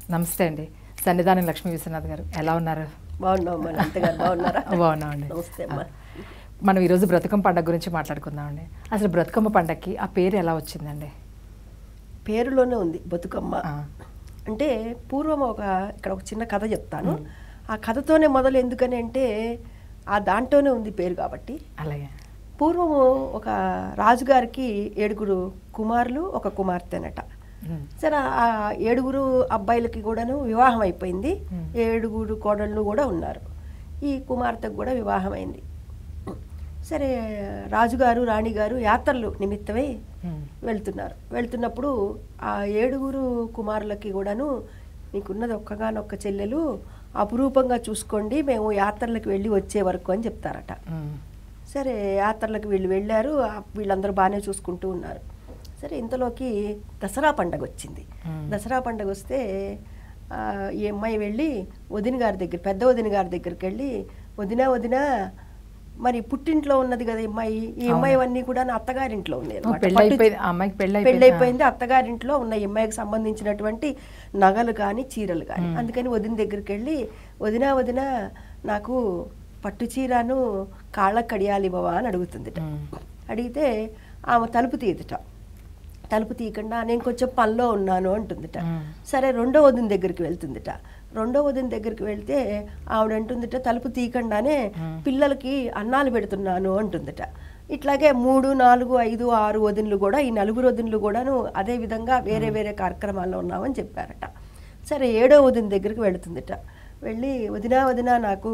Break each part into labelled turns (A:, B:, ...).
A: నమస్తే అండి సన్నిధానం లక్ష్మీ విశ్వనాథ్ గారు ఎలా ఉన్నారు
B: బాగున్నాం అమ్మా అంతగారు బాగున్నారా
A: బాగున్నామండి
B: నమస్తే అమ్మా
A: మనం ఈరోజు బ్రతుకమ్మ పండగ గురించి మాట్లాడుకుందామండి అసలు బ్రతుకమ్మ పండగకి ఆ పేరు ఎలా వచ్చిందండి
B: పేరులోనే ఉంది బతుకమ్మ
A: ఆ,
B: అంటే పూర్వం ఒక ఇక్కడ ఒక చిన్న కథ చెప్తాను ఆ కథతోనే మొదలు ఎందుకని అంటే ఆ దాంట్లోనే ఉంది పేరు కాబట్టి
A: అలాగే
B: పూర్వము ఒక రాజుగారికి ఏడుగురు కుమారులు ఒక కుమార్తెనట
A: ఉమ్,
B: సరే ఆ ఏడుగురు అబ్బాయిలకి కూడాను వివాహం అయిపోయింది
A: Hmm.
B: ఏడుగురు కోడళ్ళు కూడా ఉన్నారు ఈ కుమార్తెకు కూడా వివాహం అయింది సరే రాజుగారు రాణిగారు యాత్రలు నిమిత్తమై
A: ఉమ్,
B: వెళ్తున్నారు వెళ్తున్నప్పుడు ఆ ఏడుగురు కుమారులకి కూడాను మీకున్నది ఒక్కగానొక్క చెల్లెలు అపురూపంగా చూసుకోండి మేము యాత్రలకు వెళ్ళి వచ్చే వరకు అని చెప్తారట
A: ఉమ్,
B: సరే యాత్రలకు వీళ్ళు వెళ్ళారు ఆ వీళ్ళందరూ బాగానే చూసుకుంటూ ఉన్నారు సరే ఇంతలోకి దసరా పండగ వచ్చింది
A: మ్మ్.
B: దసరా పండగ వస్తే ఆ, ఈ అమ్మాయి వెళ్ళి వదిన గారి దగ్గర పెద్ద వదిన గారి దగ్గరికి వెళ్ళి వదిన వదిన మరి పుట్టింట్లో ఉన్నది కదా ఈ అమ్మాయి ఈ అమ్మాయి అన్నీ కూడా నా అత్తగారింట్లో ఉన్నాయి
A: ఓ,
B: అన్నమాట.
A: పెళ్ళి
B: పట్టు-
A: అయిపోయింది ఆ అమ్మాయికి పెళ్ళి అయిపోయింది
B: పెళ్ళైపోయింది అత్తగారింట్లో ఉన్న ఈ అమ్మాయికి సంబంధించినటువంటి నగలు కానీ చీరలు కానీ
A: మ్మ్.
B: అందుకని వదిన దగ్గరికి వెళ్ళి వదిన వదిన నాకు పట్టు చీరను కాళ్ళకు కడియాలి బావా అని అడుగుతుందిట
A: ఉమ్,
B: అడిగితే ఆమె తలుపు తీయదుట తలుపు తీయకుండా నేను కొంచెం పనిలో ఉన్నాను అంటుందిట
A: మ్మ్.
B: సరే రెండో వదిన దగ్గరికి వెళ్తుందిట రెండో వదిన దగ్గరికి వెళ్తే ఆవిడ అంటుందిట తలుపు తీయకుండానే
A: మ్మ్.
B: పిల్లలకి అన్నాలు పెడుతున్నాను అంటుందిట ఇట్లాగే మూడు నాలుగు ఐదు ఆరు వదినలు కూడా ఈ నలుగురు వదినలు కూడాను అదే విధంగా వేరే వేరే కార్యక్రమాల్లో ఉన్నామని చెప్పారట సరే ఏడో వదిన దగ్గరికి వెళుతుందిట వెళ్ళి వదినా వదినా నాకు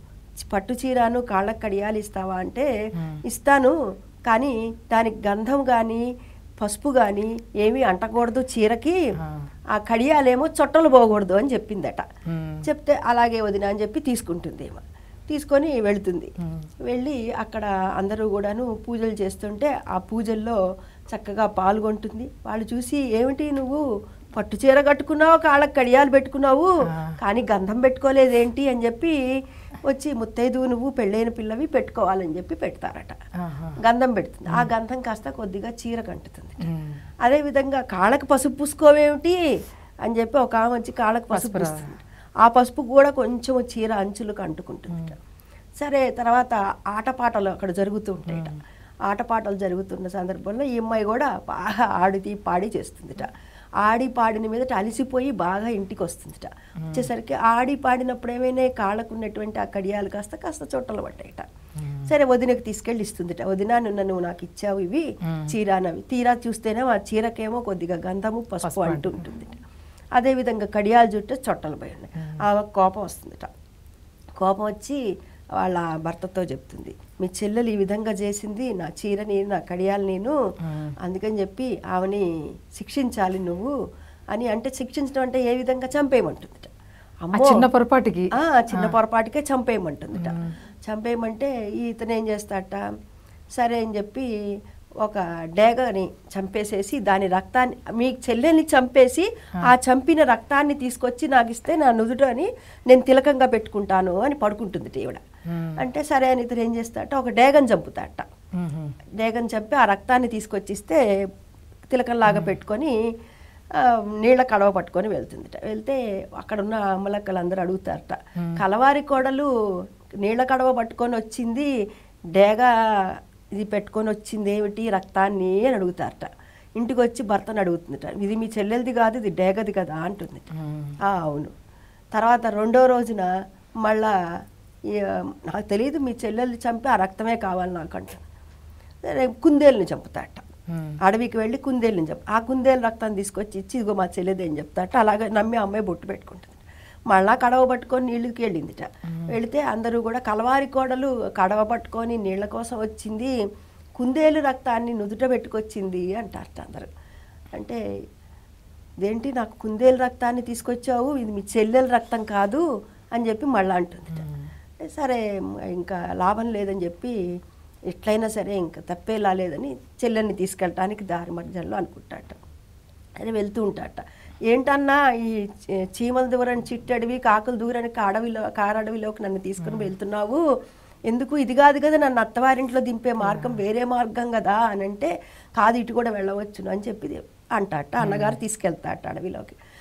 B: పట్టు చీరను కాళ్ళకు కడియాలు ఇస్తావా అంటే
A: మ్మ్.
B: ఇస్తాను కానీ దానికి గంధం కానీ పసుపు కానీ ఏమీ అంటకూడదు చీరకి
A: ఆ.
B: ఆ కడియాలేమో చొట్టలు పోకూడదు అని చెప్పిందట
A: ఉమ్,
B: చెప్తే అలాగే వదిన అని చెప్పి తీసుకుంటుంది ఏమో తీసుకొని వెళుతుంది
A: ఉమ్,
B: వెళ్ళి అక్కడ అందరూ కూడాను పూజలు చేస్తుంటే ఆ పూజల్లో చక్కగా పాల్గొంటుంది వాళ్ళు చూసి ఏమిటి నువ్వు పట్టు చీర కట్టుకున్నావు కాళ్ళకి కడియాలు పెట్టుకున్నావు
A: ఆ.
B: కానీ గంధం పెట్టుకోలేదేంటి అని చెప్పి వచ్చి ముత్తైదు నువ్వు పెళ్ళైన పిల్లవి పెట్టుకోవాలని చెప్పి పెడతారట
A: ఆహా.
B: గంధం పెడుతుంది ఆ గంధం కాస్త కొద్దిగా చీర కంటుతుంది
A: ఉమ్,
B: అదేవిధంగా కాళ్ళకి పసుపు పూసుకోవేమిటి అని చెప్పి ఒక ఆమె వచ్చి కాళ్ళకి పసుపు
A: పసుపు రా-
B: పూస్తుంది ఆ పసుపు కూడా కొంచెం చీర అంచులకు అంటుకుంటుంది సరే తర్వాత ఆటపాటలు అక్కడ జరుగుతూ ఉంటాయట ఆటపాటలు జరుగుతున్న సందర్భంలో ఈ అమ్మాయి కూడా బాగా ఆడితి పాడి చేస్తుందిట ఆడి పాడిన మీదట అలిసిపోయి బాగా ఇంటికి వస్తుందిట వచ్చేసరికి ఆడి పాడినప్పుడు ఏమైనా కాళ్ళకు ఉన్నటువంటి ఆ కడియాలు కాస్త కాస్త చుట్టలు పట్టాయట సరే వదినకి తీసుకెళ్ళి ఇస్తుందిట వదిన నిన్న నువ్వు నాకు ఇచ్చావు ఇవి
A: మ్మ్.
B: చీర అన్నవి తీరా చూస్తేనే ఆ చీరకేమో కొద్దిగా గంధము పసుపు
A: పసుపు
B: అంటూ ఉంటుందిట అదేవిధంగా కడియాలు చుట్టూ చొట్టలు పోయి ఉన్నాయి ఆమె కోపం వస్తుందిట కోపం వచ్చి వాళ్ళ భర్తతో చెప్తుంది మీ చెల్లెలు ఈ విధంగా చేసింది నా చీరని నా కడియాలు నేను
A: మ్మ్.
B: అందుకని చెప్పి ఆమెని శిక్షించాలి నువ్వు అని అంటే శిక్షించడం అంటే ఏ విధంగా చంపేయమంటుందిట
A: ఆ చిన్న పొరపాటుకి
B: ఆ, చిన్న పొరపాటుకే చంపేయమంటుందిట చంపేయమంటే ఇతను ఏం చేస్తాడట సరే అని చెప్పి ఒక డేగని చంపేసేసి దాని రక్తాన్ని మీ చెల్లెల్ని చంపేసి ఆ చంపిన రక్తాన్ని తీసుకొచ్చి నాకు ఇస్తే నా నుదుటని నేను తిలకంగా పెట్టుకుంటాను అని పడుకుంటుంది ఈవిడ
A: ఉమ్,
B: అంటే సరే అని ఇతను ఏం చేస్తాడట ఒక డేగని చంపుతాడట
A: ఉమ్,
B: డేగని చంపి ఆ రక్తాన్ని తీసుకొచ్చిస్తే తిలకంలాగా పెట్టుకొని ఆ, నీళ్ళ కడవ పట్టుకొని వెళ్తుందిట వెళ్తే అక్కడ ఉన్న అమ్మలక్కలందరూ అడుగుతారట కలవారి కోడలు నీళ్ళ కడవ పట్టుకొని వచ్చింది డేగ ఇది పెట్టుకొని వచ్చింది ఏమిటి రక్తాన్ని అని అడుగుతారట ఇంటికి వచ్చి భర్తను అడుగుతుందిట ఇది మీ చెల్లెలది కాదు ఇది డేగది కదా అంటుంది
A: ఉమ్,
B: ఆ, అవును తర్వాత రెండో రోజున మళ్ళా ఈ, నాకు తెలియదు మీ చెల్లెల్ని చంపి ఆ రక్తమే కావాలి నాకు అంటుంది సరే కుందేలుని చంపుతాట
A: ఉమ్,
B: అడవికి వెళ్ళి కుందేలుని చంపు ఆ కుందేలు రక్తాన్ని తీసుకొచ్చి ఇచ్చి ఇదిగో మా చెల్లెది అని చెప్తాట అలాగే నమ్మి ఆ అమ్మాయి బొట్టు పెట్టుకుంటుంది మళ్ళా కడవ పట్టుకొని నీళ్ళకి వెళ్ళిందిట వెళితే అందరూ కూడా కలవారి కోడలు కడవ పట్టుకొని నీళ్ళ కోసం వచ్చింది కుందేలు రక్తాన్ని నుదుట పెట్టుకొచ్చింది అంటారట అందరూ అంటే ఇదేంటి నాకు కుందేలు రక్తాన్ని తీసుకొచ్చావు ఇది మీ చెల్లెల రక్తం కాదు అని చెప్పి మళ్ళా అంటుందిట సరే ఇంకా లాభం లేదని చెప్పి ఎట్లయినా సరే ఇంకా తప్పేలా లేదని చెల్లెల్ని తీసుకెళ్ళటానికి దారి మధ్యలో అనుకుంటాట అని వెళ్తూ ఉంటాట ఏంటన్నా ఈ చీ- చీమల దూరని చిట్టడివి కాకుల దూరని కాడవిలో కారడవిలోకి నన్ను తీసుకుని వెళ్తున్నావు ఎందుకు ఇది కాదు కదా నన్ను అత్తవారింట్లో దింపే మార్గం వేరే మార్గం కదా అని అంటే కాదు ఇటు కూడా వెళ్ళవచ్చును అని చెప్పి అంటాట అన్నగారు తీసుకెళ్తాట అడవిలోకి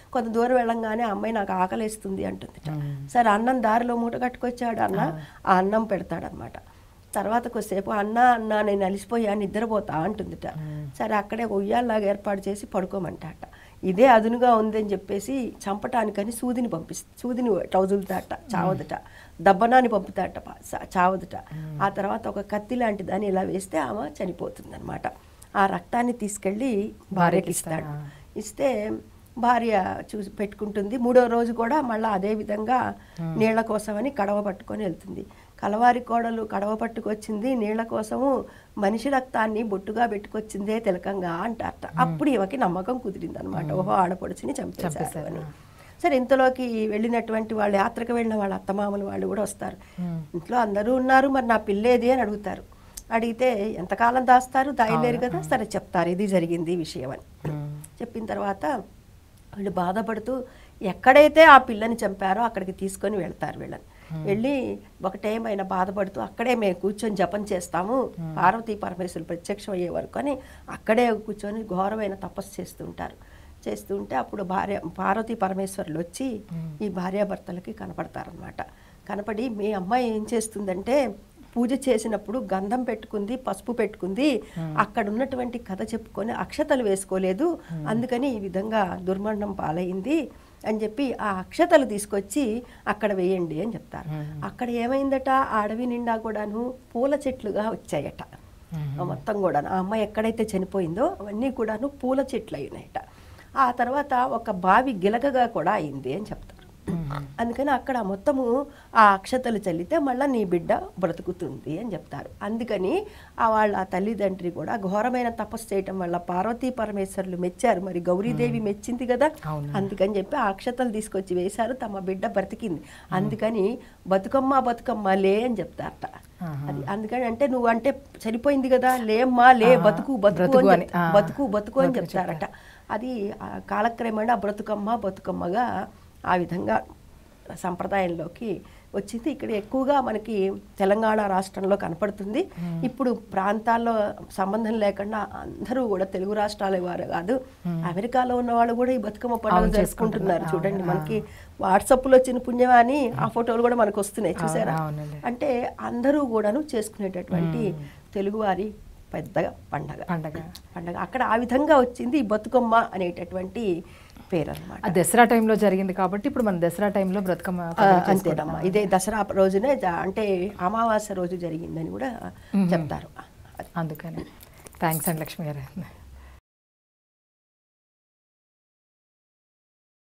B: కొంత దూరం వెళ్ళంగానే అమ్మాయి నాకు ఆకలేస్తుంది అంటుంది సరే అన్నం దారిలో మూట కట్టుకొచ్చాడు అన్న ఆ అన్నం పెడతాడనమాట తర్వాత కొద్దిసేపు అన్న అన్న నేను అలిసిపోయా నిద్రపోతా అంటుందిట సరే అక్కడే ఒక ఉయ్యాల్లాగా ఏర్పాటు చేసి పడుకోమంటాట ఇదే అదునుగా ఉందని చెప్పేసి చంపటానికని సూదిని పంపిస్తా సూదిని టౌజులుతాట చావదుట దబ్బనాన్ని పంపుతాట పా- చా- చావదుట ఆ తర్వాత ఒక కత్తి లాంటి దాన్ని ఇలా వేస్తే ఆమె చనిపోతుంది ఆ రక్తాన్ని తీసుకెళ్ళి భార్యకి ఇస్తాడు ఇస్తే భార్య చూసి పెట్టుకుంటుంది మూడో రోజు కూడా మళ్ళీ అదే విధంగా నీళ్ల కోసమని కడవ పట్టుకొని వెళ్తుంది కలవారి కోడలు కడవ పట్టుకొచ్చింది నీళ్ల కోసము మనిషి రక్తాన్ని బొట్టుగా పెట్టుకొచ్చిందే తిలకంగా అంటారట అప్పుడు ఈమెకి నమ్మకం కుదిరింది అనమాట ఓహో ఆడపడుచుని చంపేశారు అని సరే ఇంతలోకి వెళ్ళినటువంటి వాళ్ళు యాత్రకు వెళ్ళిన వాళ్ళ అత్తమామలు వాళ్ళు కూడా వస్తారు ఇంట్లో అందరూ ఉన్నారు మరి నా పిల్లేది అని అడుగుతారు అడిగితే ఎంతకాలం దాస్తారు దాయలేరు కదా సరే చెప్తారు ఇది జరిగింది ఈ విషయం అని చెప్పిన తర్వాత వీళ్ళు బాధపడుతూ ఎక్కడైతే ఆ పిల్లని చంపారో అక్కడికి తీసుకొని వెళ్తారు వీళ్ళని వెళ్ళి ఒకటేమైనా బాధపడుతూ అక్కడే మేము కూర్చొని జపం చేస్తాము పార్వతీ పరమేశ్వరులు ప్రత్యక్షం అయ్యే వరకు అని అక్కడే కూర్చొని ఘోరమైన తపస్సు చేస్తుంటారు చేస్తుంటే అప్పుడు భార్య పార్వతీ పరమేశ్వరులు వచ్చి ఈ భార్యాభర్తలకి కనపడతారనమాట కనపడి మీ అమ్మాయి ఏం చేస్తుందంటే పూజ చేసినప్పుడు గంధం పెట్టుకుంది పసుపు పెట్టుకుంది అక్కడ ఉన్నటువంటి కథ చెప్పుకొని అక్షతలు వేసుకోలేదు అందుకని ఈ విధంగా దుర్మరణం పాలైంది అని చెప్పి ఆ అక్షతలు తీసుకొచ్చి అక్కడ వేయండి అని చెప్తారు అక్కడ ఏమైందట ఆ అడవి నిండా కూడాను పూల చెట్లుగా వచ్చాయట మొత్తం కూడా ఆ అమ్మాయి ఎక్కడైతే చనిపోయిందో అవన్నీ కూడాను పూల చెట్లు అయినాయట ఆ తర్వాత ఒక బావి గిలకగా కూడా అయింది అని చెప్తారు అందుకని అక్కడ మొత్తము ఆ అక్షతలు చల్లితే మళ్ళీ నీ బిడ్డ బ్రతుకుతుంది అని చెప్తారు అందుకని ఆ వాళ్ళ తల్లిదండ్రి కూడా ఘోరమైన తపస్సు చేయటం వల్ల పార్వతీ పరమేశ్వరులు మెచ్చారు మరి గౌరీదేవి మెచ్చింది కదా
A: అవును.
B: అందుకని చెప్పి ఆ అక్షతలు తీసుకొచ్చి వేశారు తమ బిడ్డ బ్రతికింది అందుకని బతుకమ్మ బతుకమ్మ లే అని చెప్తారట అది అందుకని అంటే నువ్వు అంటే చనిపోయింది కదా లేమ్మా లే
A: ఆహా.
B: బతుకు బతుకు
A: బ్రతుకు
B: అని
A: అని.
B: చెప్-
A: ఆ.
B: బతుకు బతుకు అని
A: బతుకు
B: చెప్తారట అది ఆ కాలక్రమేణా బ్రతుకమ్మ బతుకమ్మగా ఆ విధంగా సంప్రదాయంలోకి వచ్చింది ఇక్కడ ఎక్కువగా మనకి తెలంగాణ రాష్ట్రంలో కనపడుతుంది ఇప్పుడు ప్రాంతాల్లో సంబంధం లేకుండా అందరూ కూడా తెలుగు రాష్ట్రాల వారు కాదు అమెరికాలో ఉన్న వాళ్ళు కూడా ఈ బతుకమ్మ పండుగ
A: అవును,
B: జరుపుకుంటున్నారు
A: చేసుకుంటున్నారు.
B: చూడండి
A: అవును,
B: మనకి వాట్సాప్లో వచ్చిన పుణ్యమా అని ఆ ఫోటోలు కూడా మనకు వస్తున్నాయి చూసారా
A: అవునండి.
B: అంటే అందరూ కూడాను చేసుకునేటటువంటి తెలుగువారి పెద్ద పండగ
A: పండగ
B: పండగ అక్కడ ఆ విధంగా వచ్చింది ఈ బతుకమ్మ అనేటటువంటి పేరు అనమాట
A: ఆ దసరా టైంలో జరిగింది కాబట్టి ఇప్పుడు మన దసరా టైంలో బ్రతుకమ్మ పండుగ
B: అంతేనమ్మా ఇదే దసరా రోజునే జ- అంటే అమావాస్య రోజు జరిగిందని కూడా చెప్తారు
A: అందుకని థ్యాంక్స్ అండి లక్ష్మి గారు